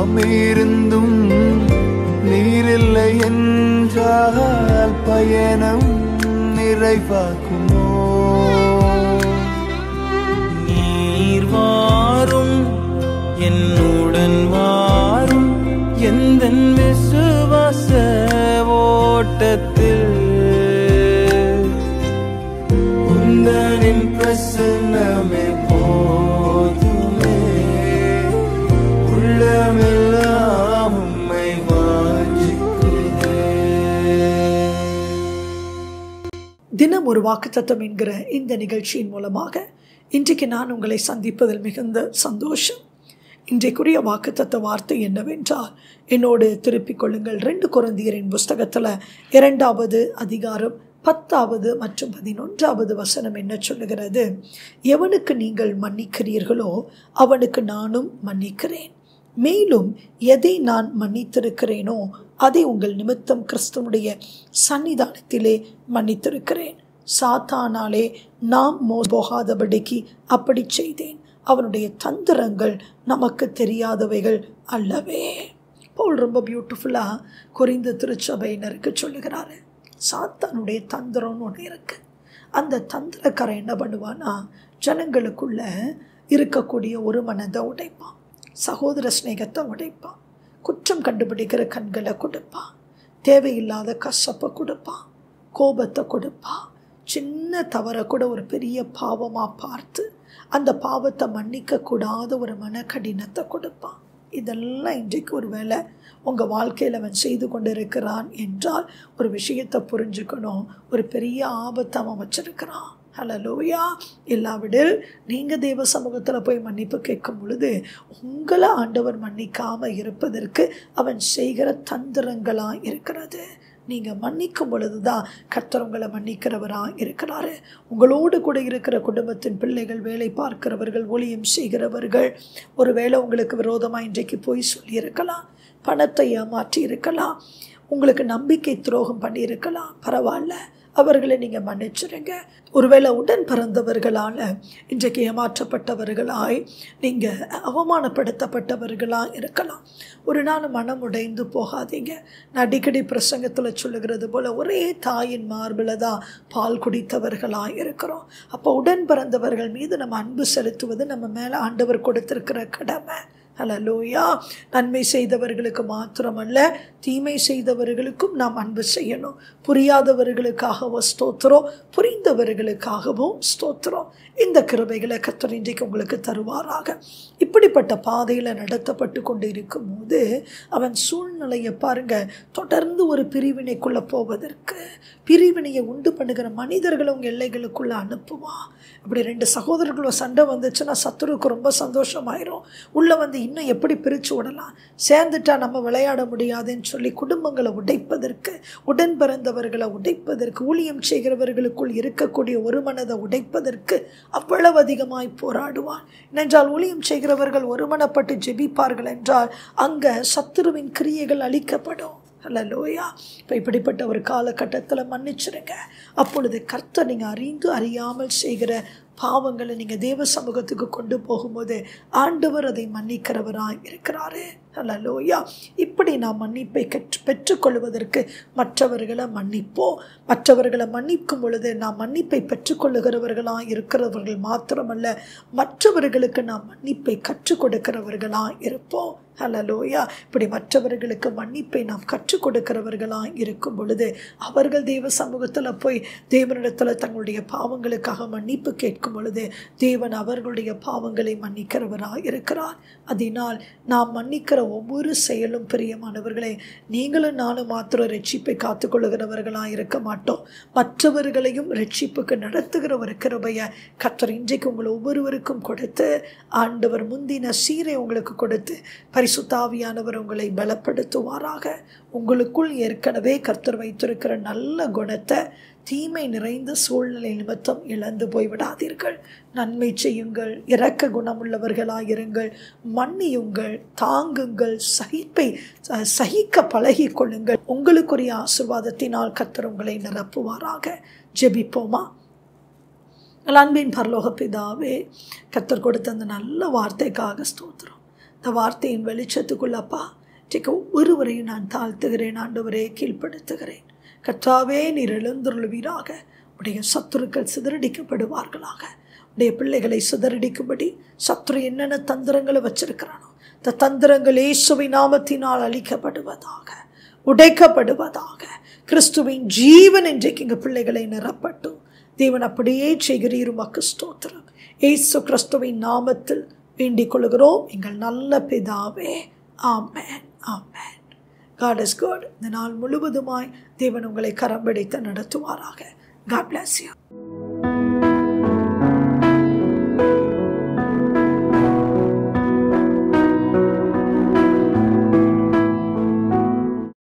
எல்லாம் இருந்தும் நீரில்லை என்றால் பயணம் நிறைவாக்குமோ நீர் வாரும் என்னுடன் வாரும் எந்த விசுவாச ஓட்டத்தில் உந்தனின் பிரசன்னமே போதுமே உள்ளமெல்லாம் உம்மை வாஞ்சிக்கிறேன் தினம் ஒரு வாக்குத்தத்தம் என்கிற இந்த நிகழ்ச்சியின் மூலமாக இன்றைக்கு நான் உங்களை சந்திப்பதில் மிகுந்த சந்தோஷம் இன்றைக்குரிய வாக்குத்தத்த வார்த்தை என்னவென்றால் என்னோடு திருப்பிக் கொள்ளுங்கள் ரெண்டு குழந்தையரின் புஸ்தகத்தில் இரண்டாவது அதிகாரம் பத்தாவது மற்றும் பதினொன்றாவது வசனம் என்ன சொல்லுகிறது எவனுக்கு நீங்கள் மன்னிக்கிறீர்களோ அவனுக்கு நானும் மன்னிக்கிறேன் மேலும் எதை நான் மன்னித்திருக்கிறேனோ அதை உங்கள் நிமித்தம் கிறிஸ்துவனுடைய சன்னிதானத்திலே மன்னித்திருக்கிறேன் சாத்தானாலே நாம் மோ போகாதபடிக்கு அப்படி செய்தேன் அவனுடைய தந்திரங்கள் நமக்கு தெரியாதவைகள் அல்லவே போல் ரொம்ப பியூட்டிஃபுல்லாக குறிந்த திருச்சபையினருக்கு சொல்லுகிறாரு சாத்தானுடைய தந்திரம்னு ஒன்று இருக்கு அந்த தந்திரக்காரன் என்ன பண்ணுவான்னா ஜனங்களுக்குள்ள இருக்கக்கூடிய ஒரு மனதை உடைப்பான் சகோதர சிநேகத்தை உடைப்பான் குற்றம் கண்டுபிடிக்கிற கண்களை கொடுப்பான் தேவையில்லாத கசப்பை கொடுப்பான் கோபத்தை கொடுப்பான் சின்ன தவறை கூட ஒரு பெரிய பாவமாக பார்த்து அந்த பாவத்தை மன்னிக்க கூடாத ஒரு மன கடினத்தை கொடுப்பான் இதெல்லாம் இன்றைக்கு ஒரு வேளை உங்கள் வாழ்க்கையில் அவன் செய்து கொண்டு இருக்கிறான் என்றால் ஒரு விஷயத்தை புரிஞ்சுக்கணும் ஒரு பெரிய ஆபத்தை அவன் வச்சிருக்கிறான் ஹலலோயா இல்லாவிடில் நீங்கள் தேவ சமூகத்தில் போய் மன்னிப்பு கேட்கும் பொழுது உங்களை ஆண்டவர் மன்னிக்காமல் இருப்பதற்கு அவன் செய்கிற தந்திரங்களாக இருக்கிறது நீங்கள் மன்னிக்கும் பொழுது தான் கர்த்தர் உங்களை மன்னிக்கிறவராக இருக்கிறாரு உங்களோடு கூட இருக்கிற குடும்பத்தின் பிள்ளைகள் வேலை பார்க்கிறவர்கள் ஊழியம் செய்கிறவர்கள் ஒருவேளை உங்களுக்கு விரோதமாக இன்றைக்கு போய் சொல்லியிருக்கலாம் பணத்தை ஏமாற்றி இருக்கலாம் உங்களுக்கு நம்பிக்கை துரோகம் பண்ணியிருக்கலாம் பரவாயில்ல அவர்களை நீங்கள் மன்னிச்சிருங்க ஒருவேளை உடன் பிறந்தவர்களால் இன்றைக்கு ஏமாற்றப்பட்டவர்களாய் நீங்கள் அவமானப்படுத்தப்பட்டவர்களாக இருக்கலாம் ஒரு நாள் மனம் உடைந்து போகாதீங்க நான் அடிக்கடி பிரசங்கத்தில் சொல்லுகிறது போல் ஒரே தாயின் மார்பில் தான் பால் குடித்தவர்களாக இருக்கிறோம் அப்போ உடன் பிறந்தவர்கள் மீது நம்ம அன்பு செலுத்துவது நம்ம மேலே ஆண்டவர் கொடுத்திருக்கிற கடமை ஹலலூயா நன்மை செய்தவர்களுக்கு மாத்திரமல்ல தீமை செய்தவர்களுக்கும் நாம் அன்பு செய்யணும் புரியாதவர்களுக்காகவும் ஸ்தோத்திரம் புரிந்தவர்களுக்காகவும் ஸ்தோத்திரம் இந்த கிருபைகளை கத்தர் இன்றைக்கு உங்களுக்கு தருவாராக இப்படிப்பட்ட பாதையில் நடத்தப்பட்டு கொண்டு இருக்கும்போது அவன் சூழ்நிலையை பாருங்க தொடர்ந்து ஒரு பிரிவினைக்குள்ளே போவதற்கு பிரிவினையை உண்டு பண்ணுகிற மனிதர்களை உங்கள் எல்லைகளுக்குள்ளே அனுப்புவான் இப்படி ரெண்டு சகோதரர்களும் சண்டை வந்துச்சுன்னா சத்துருக்கு ரொம்ப சந்தோஷமாயிரும் உள்ளே வந்து இன்னும் எப்படி பிரித்து விடலாம் சேர்ந்துட்டா நம்ம விளையாட முடியாதுன்னு சொல்லி குடும்பங்களை உடைப்பதற்கு உடன் பிறந்தவர்களை உடைப்பதற்கு ஊழியம் செய்கிறவர்களுக்குள் இருக்கக்கூடிய ஒரு மனதை உடைப்பதற்கு அவ்வளவு அதிகமாய் போராடுவான் என்றால் ஊழியம் செய்கிறவர்கள் ஒருமனப்பட்டு ஜெபிப்பார்கள் என்றால் அங்கே சத்துருவின் கிரியைகள் அழிக்கப்படும் அல்லலோயா இப்போ இப்படிப்பட்ட ஒரு காலகட்டத்தில் மன்னிச்சிருங்க அப்பொழுது கர்த்தர் நீங்கள் அறிந்து அறியாமல் செய்கிற பாவங்களை நீங்கள் தேவ சமூகத்துக்கு கொண்டு போகும்போது ஆண்டவர் அதை மன்னிக்கிறவராக இருக்கிறாரு அல்லலோயா இப்படி நாம் மன்னிப்பை கற்று பெற்றுக்கொள்வதற்கு மற்றவர்களை மன்னிப்போம் மற்றவர்களை மன்னிக்கும் பொழுது நாம் மன்னிப்பை பெற்றுக்கொள்ளுகிறவர்களாக இருக்கிறவர்கள் மாத்திரமல்ல மற்றவர்களுக்கு நாம் மன்னிப்பை கற்றுக் கொடுக்கிறவர்களாக இருப்போம் ஹலலோயா இப்படி மற்றவர்களுக்கு மன்னிப்பை நாம் கற்றுக் கொடுக்கிறவர்களாக இருக்கும் பொழுது அவர்கள் தேவ சமூகத்தில் போய் தேவனிடத்தில் தங்களுடைய பாவங்களுக்காக மன்னிப்பு கேட்கும் பொழுது தேவன் அவர்களுடைய பாவங்களை மன்னிக்கிறவராக இருக்கிறார் அதனால் நாம் மன்னிக்கிற ஒவ்வொரு செயலும் பிரியமானவர்களே நீங்களும் நானும் மாத்திரம் ரட்சிப்பை காத்துக்கொள்ளுகிறவர்களாக இருக்க மாட்டோம் மற்றவர்களையும் ரட்சிப்புக்கு நடத்துகிற ஒரு கிருபையை கத்தர் இன்றைக்கு உங்கள் ஒவ்வொருவருக்கும் கொடுத்து ஆண்டவர் முந்தின சீரை உங்களுக்கு கொடுத்து பரிசுத்தாவியானவர் உங்களை பலப்படுத்துவாராக உங்களுக்குள் ஏற்கனவே கர்த்தர் வைத்திருக்கிற நல்ல குணத்தை தீமை நிறைந்த சூழ்நிலை நிமித்தம் இழந்து போய்விடாதீர்கள் நன்மை செய்யுங்கள் இரக்க குணமுள்ளவர்களாயிருங்கள் மன்னியுங்கள் தாங்குங்கள் சகிப்பை ச- சகிக்க பழகிக் கொள்ளுங்கள் உங்களுக்குரிய ஆசிர்வாதத்தினால் கர்த்தர் உங்களை நிரப்புவாராக ஜெபிப்போமா எங்கள் அன்பின் பரலோக பிதாவே கர்த்தர் கொடுத்த அந்த நல்ல வார்த்தைக்காக ஸ்தோத்திரம் இந்த வார்த்தையின் வெளிச்சத்துக்குள்ளப்பா இன்றைக்கு ஒவ்வொருவரையும் நான் தாழ்த்துகிறேன் ஆண்டவரே கீழ்ப்படுத்துகிறேன் கர்த்தாவே நீர் எழுந்துருளுவீராக உடைய சத்துருக்கள் சிதறடிக்கப்படுவார்களாக உடைய பிள்ளைகளை சிதறடிக்கும்படி சத்துரு என்னென்ன தந்திரங்களை வச்சிருக்கிறானோ இந்த தந்திரங்கள் இயேசுவின் நாமத்தினால் அழிக்கப்படுவதாக உடைக்கப்படுவதாக கிறிஸ்துவின் ஜீவன் இன்றைக்கு எங்கள் பிள்ளைகளை நிரப்பட்டும் தேவன் அப்படியே செய்கிறீர் உமக்கு ஸ்தோத்திரம் ஏசு கிறிஸ்துவின் நாமத்தில் வேண்டிக் கொள்கிறோம் எங்கள் நல்ல பிதாவே ஆமேன் ஆமேன் காட் இஸ் குட் இந்த நாள் முழுவதுமாய் தேவன் உங்களை கரம் பிடித்து நடத்துவாராக காட் பிளஸ் யூ